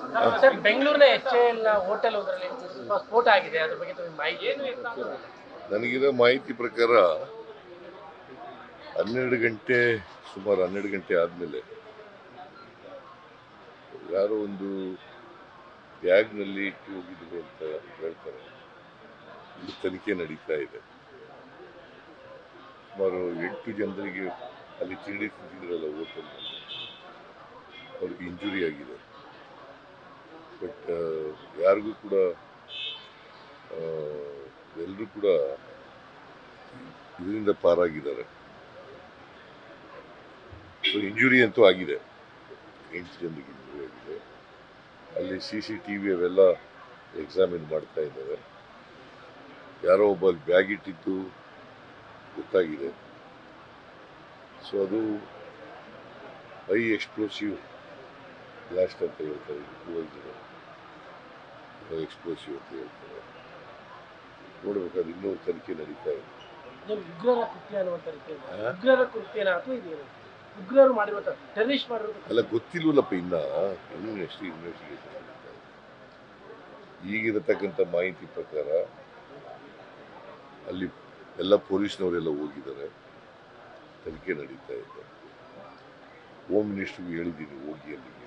Sir ಬೆಂಗಳೂರಿನ H L hotel ಒಂದರಲ್ಲಿ ಸ್ವಲ್ಪ ಸ್ಫೋಟ ಆಗಿದೆ ಅದ್ರ ಬಗ್ಗೆ ನಿಮಗೆ ಮಾಹಿತಿ ಏನು ನನಗಿರೋ ಮಾಹಿತಿ ಪ್ರಕಾರ ಹನ್ನೆರಡು ಗಂಟೆ ಸುಮಾರು ಹನ್ನೆರಡು ಗಂಟೆ ಆದಮೇಲೆ ಯಾರೋ ಒಂದು ಬ್ಯಾಗ್ನಲ್ಲಿ ಇಟ್ಟು ಹೋಗಿದ್ರು ಅಂತ ಹೇಳ್ತಾರೆ ಇದು ತನಿಖೆ ನಡೀತಾ ಇದೆ ಸುಮಾರು ಎಂಟು ಜನರಿಗೆ ಅಲ್ಲಿ ತಿಂಡಿ ತಿಂತಿದ್ರಲ್ಲ ಹೋಟೆಲ್ ಅವ್ರಿಗೆ ಇಂಜುರಿ ಆಗಿದೆ ಬಟ್ ಯಾರಿಗೂ ಕೂಡ ಎಲ್ಲರೂ ಕೂಡ ಇದರಿಂದ ಪಾರಾಗಿದ್ದಾರೆ ಸೊ ಇಂಜುರಿ ಅಂತೂ ಆಗಿದೆ ಎಂಟು ಜನರಿಗೆ ಇಂಜುರಿ ಆಗಿದೆ ಅಲ್ಲಿ ಸಿ ಸಿ ಟಿ ವಿ ಅವೆಲ್ಲ ಎಕ್ಸಾಮಿನ್ ಮಾಡ್ತಾ ಇದ್ದಾರೆ ಯಾರೋ ಒಬ್ಬ ಬ್ಯಾಗ್ ಇಟ್ಟಿದ್ದು ಗೊತ್ತಾಗಿದೆ ಸೊ ಅದು ಹೈ ಎಕ್ಸ್ಪ್ಲೋಸಿವ್ ಬ್ಲಾಸ್ಟ್ ಅಂತ ಹೇಳ್ತಾರೆ ಹೈ ಎಕ್ಸ್ಪ್ಲೋಸಿವ್ ಅಂತ ಹೇಳ್ತಾರೆ ನೋಡ್ಬೇಕಾದ್ರೆ ಇನ್ನೂ ತನಿಖೆ ನಡೀತಾ ಇದೆ ಇದು ಉಗ್ರರ ಕೃತ್ಯ ಅನ್ನುವಂಥ ರೀತಿ ಆ? ಉಗ್ರರ ಕೃತ್ಯನ ಅಥವಾ ಇದೇನು ಉಗ್ರರು ಮಾಡಿರುವಂಥ ಟೆರರಿಸ್ಟ್ ಮಾಡಿರುವಂಥ ಅಲ್ಲ ಗೊತ್ತಿಲ್ವಲ್ಲಪ್ಪ ಇನ್ನ ಇನ್ನೂ ನೆಕ್ಸ್ಟ್ ಇನ್ವೆಸ್ಟಿಗೇಷನ್ ನಡೀತಾ ಇದೆ ಈಗಿರತಕ್ಕಂಥ ಮಾಹಿತಿ ಪ್ರಕಾರ ಅಲ್ಲಿ ಎಲ್ಲ ಪೊಲೀಸ್ನವರೆಲ್ಲ ಹೋಗಿದ್ದಾರೆ ತನಿಖೆ ನಡೀತಾ ಇದೆ ಹೋಮ್ ಮಿನಿಸ್ಟ್ರಿಗೆ ಹೇಳಿದ್ದೀನಿ ಹೋಗಿ ಅಲ್ಲಿಗೆ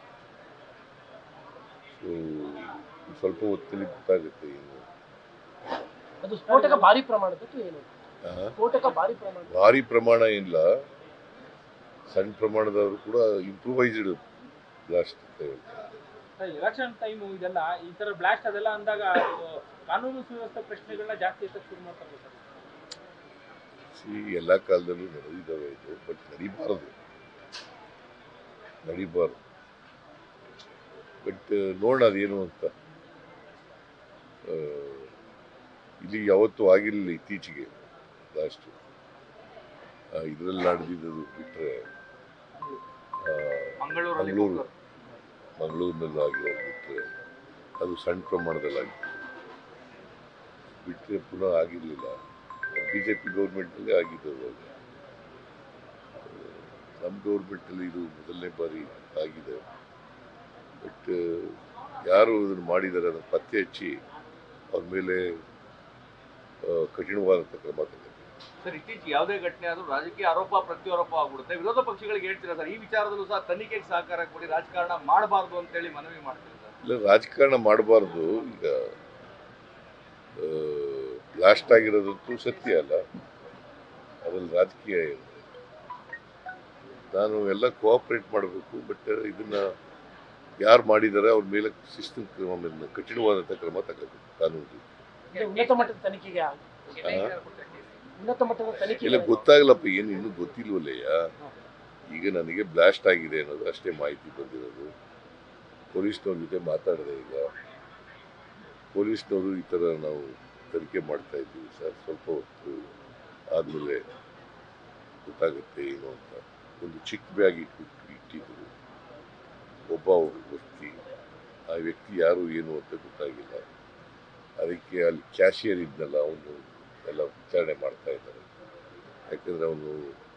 ಸೊ ಸ್ವಲ್ಪ ಹೊತ್ತಲ್ಲಿ ಗೊತ್ತಾಗುತ್ತೆ ಏನು ಅದು ಸ್ಫೋಟಕ ಭಾರಿ ಪ್ರಮಾಣದಕ್ಕೆ ಏನು ಆ? ಸ್ಫೋಟಕ ಭಾರಿ ಪ್ರಮಾಣ ಭಾರಿ ಪ್ರಮಾಣ ಇಲ್ಲ ಸಣ್ಣ ಪ್ರಮಾಣದವರು ಕೂಡ ಇಂಪ್ರೂವೈಸ್ಡ್ ಬ್ಲಾಸ್ಟ್ ಅಂತ ಹೇಳ್ತಾರೆ ಎಲೆಕ್ಷನ್ ಟೈಮ್ ಇದೆಲ್ಲ ಈ ತರ ಬ್ಲಾಸ್ಟ್ ಅದೆಲ್ಲ ಅಂದಾಗ ಅದು ಕಾನೂನು ಸುವ್ಯವಸ್ಥೆ ಪ್ರಶ್ನೆಗಳನ್ನ ಜಾಸ್ತಿ ಎತ್ತಕ್ಕೆ ಶುರು ಮಾಡ್ತಾರೆ ಸರ್ ಸಿ ಎಲ್ಲ ಕಾಲದಲ್ಲೂ ನಡೆದಿದ್ದಾವೆ ಇದು ಬಟ್ ನಡಿಬಾರದು ನಡಿಬಾರದು ಬಟ್ ನೋಡೋಣ ಅದೇನು ಅಂತ ಆ, ಇಲ್ಲಿ ಯಾವತ್ತೂ ಆಗಿರಲಿಲ್ಲ ಇತ್ತೀಚೆಗೆ ಲಾಸ್ಟು ಇದರಲ್ಲಿ ನಡೆದಿದ್ದು ಬಿಟ್ಟರೆ ಮಂಗಳೂರು ಮಂಗಳೂರಿನಲ್ಲೂ ಆಗಿರೋದು ಬಿಟ್ಟರೆ ಅದು ಸಣ್ಣ ಪ್ರಮಾಣದಲ್ಲಿ ಆಗಿತ್ತು ಬಿಟ್ಟರೆ ಪುನಃ ಆಗಿರಲಿಲ್ಲ ಬಿ ಜೆ ಪಿ ಗೌರ್ಮೆಂಟಲ್ಲಿ ಆಗಿದ್ದು ಅವಾಗ ನಮ್ಮ ಗೌರ್ಮೆಂಟಲ್ಲಿ ಇದು ಮೊದಲನೇ ಬಾರಿ ಆಗಿದೆ ಬಟ್ ಯಾರು ಇದನ್ನು ಮಾಡಿದ್ದಾರೆ ಅದನ್ನು ಪತ್ತೆ ಹಚ್ಚಿ ಅವ್ರ ಮೇಲೆ ಆ, ಕಠಿಣವಾದಂಥ ಕ್ರಮ ತಗೋಬೇಕು ಸರ್ ಇತ್ತೀಚೆಗೆ ಯಾವುದೇ ಘಟನೆ ಆದ್ರೂ ರಾಜಕೀಯ ಆರೋಪ ಪ್ರತ್ಯಾರೋಪ ಆಗ್ಬಿಡುತ್ತೆ ವಿರೋಧ ಪಕ್ಷಗಳಿಗೆ ಹೇಳ್ತೀರಾ ಸರ್ ಈ ವಿಚಾರದಲ್ಲೂ ಸಹ ತನಿಖೆಗೆ ಸಹಕಾರ ಕೊಡಿ ರಾಜಕಾರಣ ಮಾಡಬಾರ್ದು ಅಂತೇಳಿ ಮನವಿ ಮಾಡ್ತೀರಾ ಸರ್ ಇಲ್ಲ ರಾಜಕಾರಣ ಮಾಡಬಾರ್ದು ಈಗ ಬ್ಲಾಸ್ಟ್ ಆಗಿರೋದಂತೂ ಸತ್ಯ ಅಲ್ಲ ಅದ್ರಲ್ಲಿ ರಾಜಕೀಯ ಇದೆ ನಾನು ಎಲ್ಲ ಕೋಆಪರೇಟ್ ಮಾಡಬೇಕು ಬಟ್ ಇದನ್ನ ಯಾರು ಮಾಡಿದ್ದಾರೆ ಅವ್ರ ಮೇಲೆ ಶಿಸ್ತು ಕ್ರಮ ಮೇಲೆ ಕಠಿಣವಾದಂಥ ಕ್ರಮ ತಗೋಬೇಕು ಕಾನೂನು ರೀತಿ. ಇದು ಉನ್ನತ ಮಟ್ಟದ ತನಿಖೆಗೆ ಆಗ- ಆ? ಉನ್ನತ ಮಟ್ಟದ ತನಿಖೆ ಇಲ್ಲ ಗೊತ್ತಾಗಲ್ಲಪ್ಪ ಏನು ಇನ್ನೂ ಗೊತ್ತಿಲ್ವಲ್ಲಯ್ಯ ಈಗ ನನಗೆ ಬ್ಲಾಸ್ಟ್ ಆಗಿದೆ ಅನ್ನೋದು ಅಷ್ಟೇ ಮಾಹಿತಿ ಬಂದಿರೋದು ಪೊಲೀಸ್ನವ್ರ ಜೊತೆ ಮಾತಾಡಿದೆ ಈಗ ಪೊಲೀಸ್ನವರು ಈ ಥರ ನಾವು ತನಿಖೆ ಮಾಡ್ತಾ ಇದ್ದೀವಿ ಸರ್ ಸ್ವಲ್ಪ ಹೊತ್ತು ಆದಮೇಲೆ ಗೊತ್ತಾಗುತ್ತೆ ಏನು ಅಂತ ಒಂದು ಚಿಕ್ಕ ಬ್ಯಾಗ್ ಇಟ್ಟು ಇಟ್ಟಿದ್ರು ಒಬ್ಬ ವ್ಯಕ್ತಿ ಆ ವ್ಯಕ್ತಿ ಯಾರು ಏನು ಅಂತ ಗೊತ್ತಾಗಿಲ್ಲ ಅದಕ್ಕೆ ಅಲ್ಲಿ ಕ್ಯಾಶಿಯರ್ ಇದ್ನಲ್ಲ ಅವನು ಎಲ್ಲ ವಿಚಾರಣೆ ಮಾಡ್ತಾ ಇದ್ದಾರೆ ಯಾಕಂದರೆ ಅವನು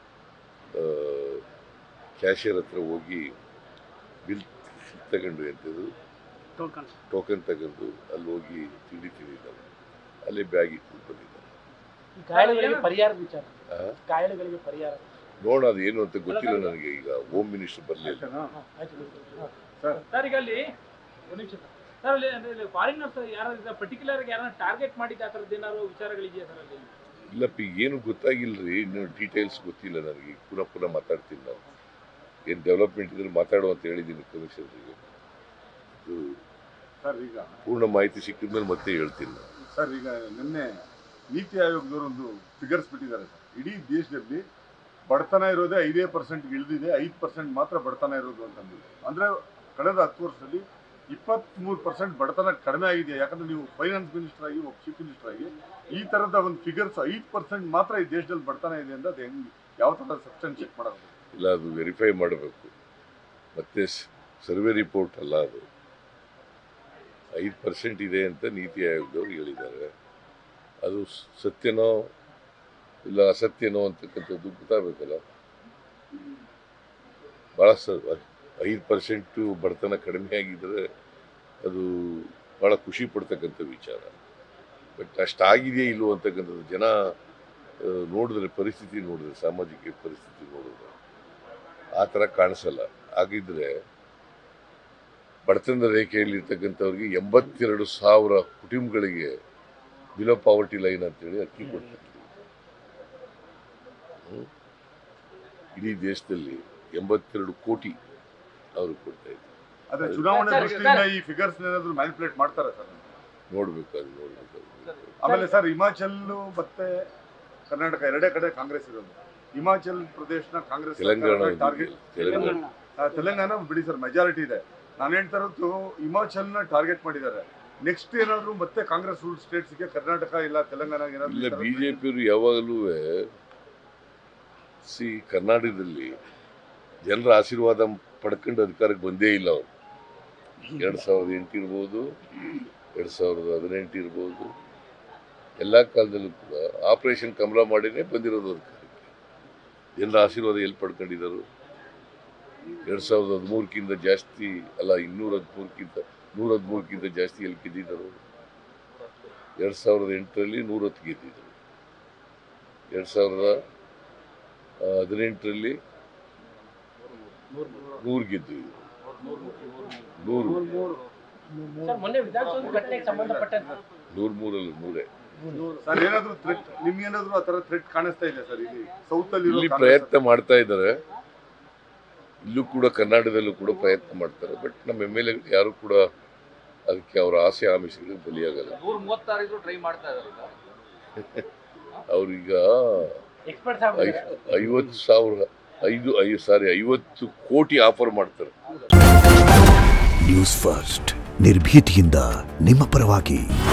ಕ್ಯಾಶಿಯರ್ ಹತ್ರ ಹೋಗಿ ಬಿಲ್ ತಗೊಂಡು ಎಂಥದ್ದು ಟೋಕನ್ ತಗೊಂಡು ಅಲ್ಲಿ ಹೋಗಿ ತಿಂಡಿ ತಿಂದಿದ್ದಾನೆ ಅಲ್ಲೇ ಬ್ಯಾಗ್ ಇಟ್ಟು ಬಂದಿದ್ದಾನೆ ಈ ಗಾಯಾಳುಗಳಿಗೆ ಪರಿಹಾರದ ವಿಚಾರ ಆ? ಗಾಯಾಳುಗಳಿಗೆ ಪರಿಹಾರ ನೋಡೋಣ ಅದು ಏನು ಅಂತ ಗೊತ್ತಿಲ್ಲ ನನಗೆ ಈಗ ಹೋಮ್ ಮಿನಿಸ್ಟರ್ ಬರಲಿಲ್ಲ ಹಾ, ಆಯ್ತು ಹಾ. ಸರ್ ಈಗ ಅಲ್ಲಿ ಒಂದು ನಿಮಿಷ ಸರ್. ಸರ್ ಅಲ್ಲಿ ಅಂದ್ರೆ ಫಾರಿನರ್ಸ್ ಯಾರು ಪರ್ಟಿಕ್ಯುಲರ್ ಯಾರನ್ನ ಟಾರ್ಗೆಟ್ ಮಾಡಿದ ಆ ಥರದ್ದು ಏನಾದ್ರು ವಿಚಾರಗಳಿದೆಯಾ ಸರ್ ಅಲ್ಲಿ ಇಲ್ಲಪ್ಪ ಈಗ ಏನು ಗೊತ್ತಾಗಿಲ್ಲರಿ ಇನ್ನು ಡೀಟೇಲ್ಸ್ ಗೊತ್ತಿಲ್ಲ ನನಗೆ ಈಗ ಪುನಃ ಪುನಃ ಮಾತಾಡ್ತೀನಿ ನಾನು ಏನು ಡೆವಲಪ್ಮೆಂಟ್ ಇದ್ರೆ ಮಾತಾಡು ಅಂತ ಹೇಳಿದ್ದೀನಿ ಕಮಿಷನರಿಗೆ ಇದು ಸರ್ ಈಗ ಪೂರ್ಣ ಮಾಹಿತಿ ಸಿಕ್ಕಿದ ಮೇಲೆ ಮತ್ತೆ ಹೇಳ್ತೀನಿ ನಾನು ಸರ್ ಈಗ ನಿನ್ನೆ ನೀತಿ ಆಯೋಗದವರೊಂದು ಫಿಗರ್ಸ್ ಬಿಟ್ಟಿದ್ದಾರೆ ಸರ್ ಇಡೀ ದೇಶದಲ್ಲಿ ಬಡತನ ಇರೋದೇ ಐದೇ ಪರ್ಸೆಂಟ್ಗೆ ಇಳಿದಿದೆ ಐದು ಪರ್ಸೆಂಟ್ ಮಾತ್ರ ಬಡತನ ಇರೋದು ಅಂತಂದಿದೆ ಅಂದರೆ ಕಳೆದ ಹತ್ತು ವರ್ಷದಲ್ಲಿ ಇಪ್ಪತ್ತ್ಮೂರು ಪರ್ಸೆಂಟ್ ಬಡತನ ಕಡಿಮೆ ಆಗಿದೆ ಯಾಕಂದ್ರೆ ನೀವು ಫೈನಾನ್ಸ್ ಮಿನಿಸ್ಟರ್ ಆಗಿ ಒಬ್ಬ ಚೀಫ್ ಮಿನಿಸ್ಟರ್ ಆಗಿ ಈ ಥರದ ಒಂದು ಫಿಗರ್ಸ್ ಐದು ಪರ್ಸೆಂಟ್ ಮಾತ್ರ ಈ ದೇಶದಲ್ಲಿ ಬಡತನ ಇದೆ ಅಂತ ಅದು ಹೆಂಗೆ ಯಾವ ಥರದ ಸಬ್ಸ್ಟೆನ್ಶಿಯೇಟ್ ಮಾಡೋದು ಇಲ್ಲ ಅದು ವೆರಿಫೈ ಮಾಡಬೇಕು ಮತ್ತೆ ಸರ್ವೆ ರಿಪೋರ್ಟ್ ಅಲ್ಲ ಅದು ಐದು ಪರ್ಸೆಂಟ್ ಇದೆ ಅಂತ ನೀತಿ ಆಯೋಗದವ್ರು ಹೇಳಿದ್ದಾರೆ ಅದು ಸ್- ಸತ್ಯನೋ ಇಲ್ಲ ಅಸತ್ಯನೋ ಅಂತಕ್ಕಂಥದ್ದು ಗೊತ್ತಾಗಬೇಕಲ್ಲ ಭಾಳ ಸ ಐದು ಪರ್ಸೆಂಟು ಬಡತನ ಕಡಿಮೆ ಆಗಿದ್ರೆ ಅದು ಭಾಳ ಖುಷಿ ಪಡ್ತಕ್ಕಂಥ ವಿಚಾರ ಬಟ್ ಅಷ್ಟಾಗಿದೆಯೇ ಇಲ್ವೋ ಅಂತಕ್ಕಂಥದ್ದು ಜನ ಆ, ನೋಡಿದ್ರೆ ಪರಿಸ್ಥಿತಿ ನೋಡಿದ್ರೆ ಸಾಮಾಜಿಕ ಪರಿಸ್ಥಿತಿ ನೋಡಿದ್ರೆ ಆ ಥರ ಕಾಣಿಸಲ್ಲ ಹಾಗಿದ್ರೆ ಬಡತನದ ರೇಖೆಯಲ್ಲಿರ್ತಕ್ಕಂಥವ್ರಿಗೆ ಎಂಬತ್ತೆರಡು ಸಾವಿರ ಕುಟುಂಬಗಳಿಗೆ ಬಿಲೋ ಪಾವರ್ಟಿ ಲೈನ್ ಅಂತೇಳಿ ಅಕ್ಕಿ ಕೊಡ್ತಾರೆ ಹ್ಮ್? ಇಡೀ ದೇಶದಲ್ಲಿ ಎಂಬತ್ತೆರಡು ಕೋಟಿ ಅವರು ಕೊಡ್ತಾ ಇದ್ದಾರೆ ಆದ್ರೆ ಚುನಾವಣೆ ಸರ್, ದೃಷ್ಟಿಯಿಂದ ಈ ಫಿಗರ್ಸ್ ಏನಾದ್ರು ಮ್ಯಾನಿಪುಲೇಟ್ ಮಾಡ್ತಾರೆ ಸರ್ ನೋಡ್ಬೇಕು ಅದು ನೋಡ್ಬೇಕು ಆಮೇಲೆ ಸರ್ ಹಿಮಾಚಲ್ ಮತ್ತೆ ಕರ್ನಾಟಕ ಎರಡೇ ಕಡೆ ಕಾಂಗ್ರೆಸ್ ಇರೋದು ಹಿಮಾಚಲ್ ಪ್ರದೇಶನ ಕಾಂಗ್ರೆಸ್ ತೆಲಂಗಾಣ ಟಾರ್ಗೆಟ್ ತೆಲಂಗಾಣ ತೆಲಂಗಾಣ ಬಿಡಿ ಸರ್ ಮೆಜಾರಿಟಿ ಇದೆ ನಾನು ಹೇಳ್ತಾ ಇರೋದು ಹಿಮಾಚಲ್ನ ಟಾರ್ಗೆಟ್ ಮಾಡಿದ್ದಾರೆ ನೆಕ್ಸ್ಟ್ ಏನಾದ್ರು ಮತ್ತೆ ಕಾಂಗ್ರೆಸ್ ರೂಲ್ ಸ್ಟೇಟ್ಸ್ಗೆ ಕರ್ನಾಟಕ ಇಲ್ಲ ತೆಲಂಗಾಣ ಇಲ್ಲ ಏನಾದ್ರು ಬಿಜೆಪಿಯವರು ಯಾವಾಗಲೂ ಸಿ ಕರ್ನಾಟಕದಲ್ಲಿ ಜನರ ಆಶೀರ್ವಾದ ಪಡ್ಕೊಂಡು ಅಧಿಕಾರಕ್ಕೆ ಬಂದೇ ಇಲ್ಲ ಅವರು ಎರಡು ಸಾವಿರದ ಎಂಟು ಇರ್ಬೋದು ಎರಡು ಸಾವಿರದ ಹದಿನೆಂಟು ಇರ್ಬೋದು ಎಲ್ಲ ಕಾಲದಲ್ಲೂ ಕೂಡ ಆಪರೇಷನ್ ಕಮಲ ಮಾಡಿನೇ ಬಂದಿರೋದು ಅಧಿಕಾರಕ್ಕೆ ಜನರ ಆಶೀರ್ವಾದ ಎಲ್ಲಿ ಪಡ್ಕೊಂಡಿದ್ದರು ಎರಡು ಸಾವಿರದ ಹದಿಮೂರಕ್ಕಿಂತ ಜಾಸ್ತಿ ಅಲ್ಲ ಇನ್ನೂರ ಹದಿಮೂರಕ್ಕಿಂತ ನೂರ ಹದಿಮೂರಕ್ಕಿಂತ ಜಾಸ್ತಿ ಎಲ್ಲಿ ಗೆದ್ದಿದ್ದರು ಎರಡು ಸಾವಿರದ ಎಂಟರಲ್ಲಿ ನೂರತ್ತು ಗೆದ್ದಿದ್ದರು ಎರಡು ಸಾವಿರದ ಆ, ಹದಿನೆಂಟರಲ್ಲಿ ನೂರು ಗೆದ್ದಿದ್ರು ನೂರು ಸರ್ ಮೊನ್ನೆ ವಿಧಾನಸೌಧ ಘಟನೆಗೆ ಸಂಬಂಧಪಟ್ಟಂತೆ ನೂರ ಮೂರಲ್ಲಿ ನೂರೇ ಸರ್ ಏನಾದ್ರು ಥ್ರೆಟ್ ನಿಮ್ಗೆ ಏನಾದ್ರು ಆ ತರ ಥ್ರೆಟ್ ಕಾಣಿಸ್ತಾ ಇದೆ ಸರ್ ಇಲ್ಲಿ ಸೌತ್ ಅಲ್ಲಿ ಇಲ್ಲಿ ಪ್ರಯತ್ನ ಮಾಡ್ತಾ ಇದ್ದಾರೆ ಇಲ್ಲೂ ಕೂಡ ಕರ್ನಾಟಕದಲ್ಲೂ ಕೂಡ ಪ್ರಯತ್ನ ಮಾಡ್ತಾರೆ ಬಟ್ ನಮ್ಮ ಎಮ್ ಎಲ್ ಎ ಯಾರು ಕೂಡ ಅದಕ್ಕೆ ಅವರ ಆಸೆ ಆಮಿಷಗಳಿಗೆ ಬಲಿಯಾಗಲ್ಲ ನೂರ ಮೂವತ್ತಾರು ಟ್ರೈ ಮಾಡ್ತಾ ಇದ್ದಾರೆ ಅವ್ರೀಗ ಎಕ್ಸ್ಪರ್ಟ್ಸ್ ಐ- ಐವತ್ತು ಸಾವಿರ ಐದು ಐ ಸಾರಿ ಐವತ್ತು ಕೋಟಿ ಆಫರ್ ಮಾಡ್ತಾರೆ ನ್ಯೂಸ್ ಫಸ್ಟ್ ನಿರ್ಭೀತಿಯಿಂದ ನಿಮ್ಮ ಪರವಾಗಿ